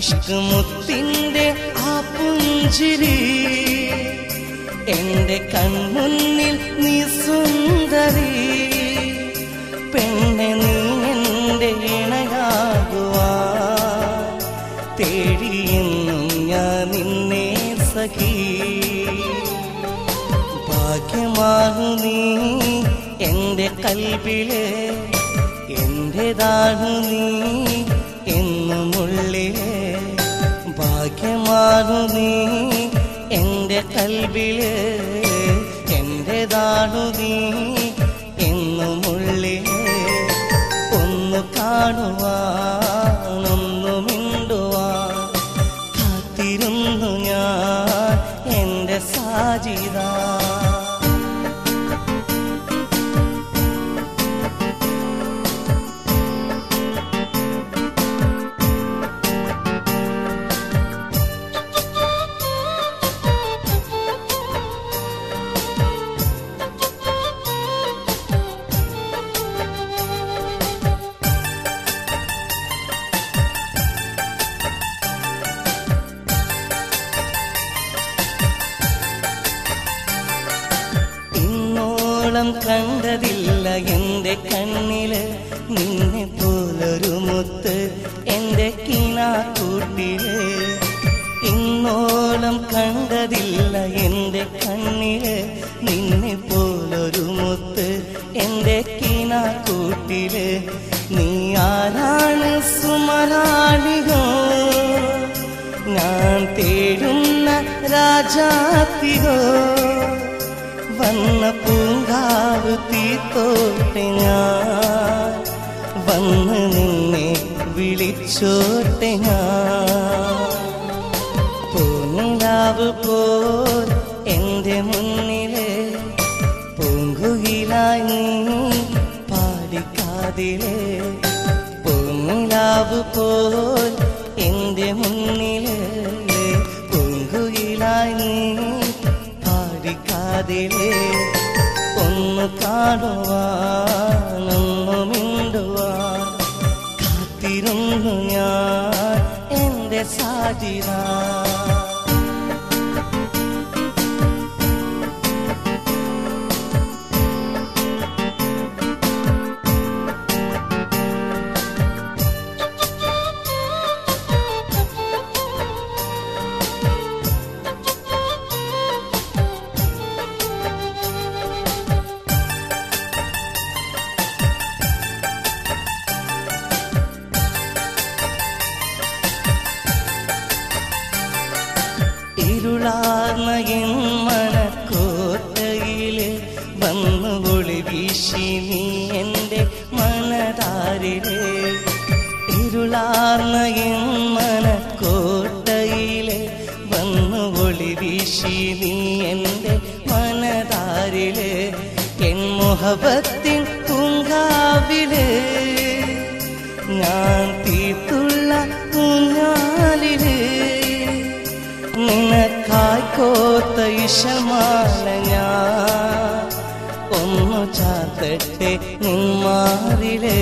ഇഷ്ക് മുത്തിന്റെ ആ പുഞ്ചിരി എന്റെ കൺമുന്നിൽ നീ സുന്ദരി പെണ്ണെ നീ എന്റെ ഇണയാകുവാ തേടിയെന്നും ഞാൻ നിന്നെ സഖി ഭാഗ്യമാകു നീ എന്റെ കൽവില് എന്റേതാണു നീ എന്നുമുള്ളില് ഭാഗ്യമാകു നീ എന്റെ കൽവില് എന്റേതാണു നീ എന്നുമുള്ളില് ഒന്ന് കാണുവാൻ ഒന്ന് മിണ്ടുവാൻ കാത്തിരുന്നു ഞാൻ എന്റെ സാജിത ഇന്നോളം കണ്ടതില്ല എന്റെ കണ്ണില് നിന്നെ പോലൊരു മുത്ത് എന്റെ കിനാക്കൂട്ടില് ഇന്നോളം കണ്ടതില്ല എന്റെ കണ്ണില് നിന്നെ പോലൊരു മുത്ത് എന്റെ കിനാക്കൂട്ടില് നീ ആരാണ് സുമരാളിയോ ഞാൻ തേടുന്ന രാജാത്തിയോ വന്ന പൂങ്കാവ് തീത്തോട്ടെ ഞാൻ വന്ന് നിന്നെ വിളിച്ചോട്ടെ ഞാൻ പൂനിലാവ് പോൽ എന്റെ മുന്നില് പൂങ്കുയിലായി നീ പാടിക്കാതില് പൂനിലാവ് പോൽ എന്റെ മുന്നില് പൂങ്കുയിലായി നീ പാടിക്കാതില് ഒന്ന് കാണുവാൻ ഒന്ന് മിണ്ടുവാൻ കാത്തിരുന്നു ഞാൻ എന്റെ സാജിത ഇരുളാർന്ന എൻ മനക്കോട്ടയില് വന്നു ഒളി വീശി നീ എന്റെ മനതാരില് ഇരുളാർന്ന എൻ മനക്കോട്ടയില് വന്നു ഒളി വീശി നീ എന്റെ മനതാരില് എൻ മുഹബത്തിൻ പൂങ്കാവില് ഞാൻ തീർത്തുള്ള ഊഞ്ഞാലില് നിനക്കായി കോത്ത ഇഷമാല ഞാൻ ഒന്നു ചാത്തട്ടെ നിന്മാറിലേ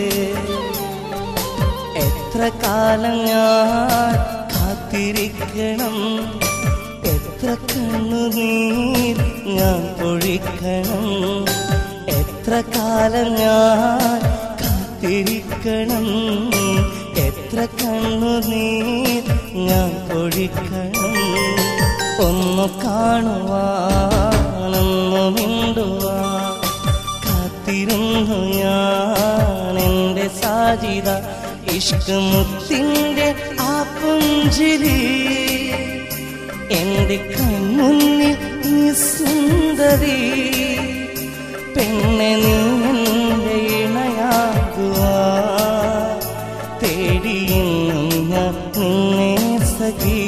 എത്ര കാലം ഞാൻ കാത്തിരിക്കണം എത്ര കണ്ണുനീർ ഞാൻ പൊഴിക്കണം എത്ര കാലം ഞാൻ കാത്തിരിക്കണം എത്ര കണ്ണുനീർ ഞാൻ പൊഴിക്കണം ഒന്ന് കാണുവാനൊന്നു മിണ്ടുവാൻ കാത്തിരുന്നു ഞാൻ എന്റെ സാജിത ഇഷ്ടമുത്തിന്റെ ആ പുഞ്ചിരി എന്റെ കൺമുന്നിൽ നീ സുന്ദരി പെണ്ണെ നീ എന്റെ ഇണയാകുവാ തേടിയെന്നും ഞാൻ നിന്നെ സഖി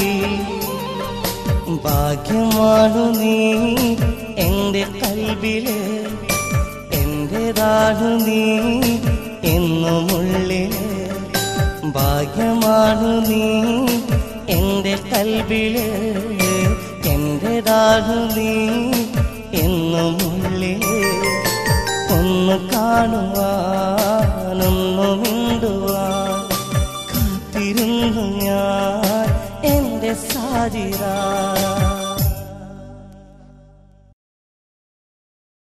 ഭാഗ്യമാണു നീ എന്റെ കൽവില് എന്റേതാണു നീ എന്നുമുള്ളില് ഭാഗ്യമാണു നീ എന്റെ കൽവില് എന്റേതാണു നീ എന്നുമുള്ളില് ഒന്ന് കാണുവാനൊന്നു മിണ്ടുവാൻ കാത്തിരുന്നു ഞാൻ ഹാജിറ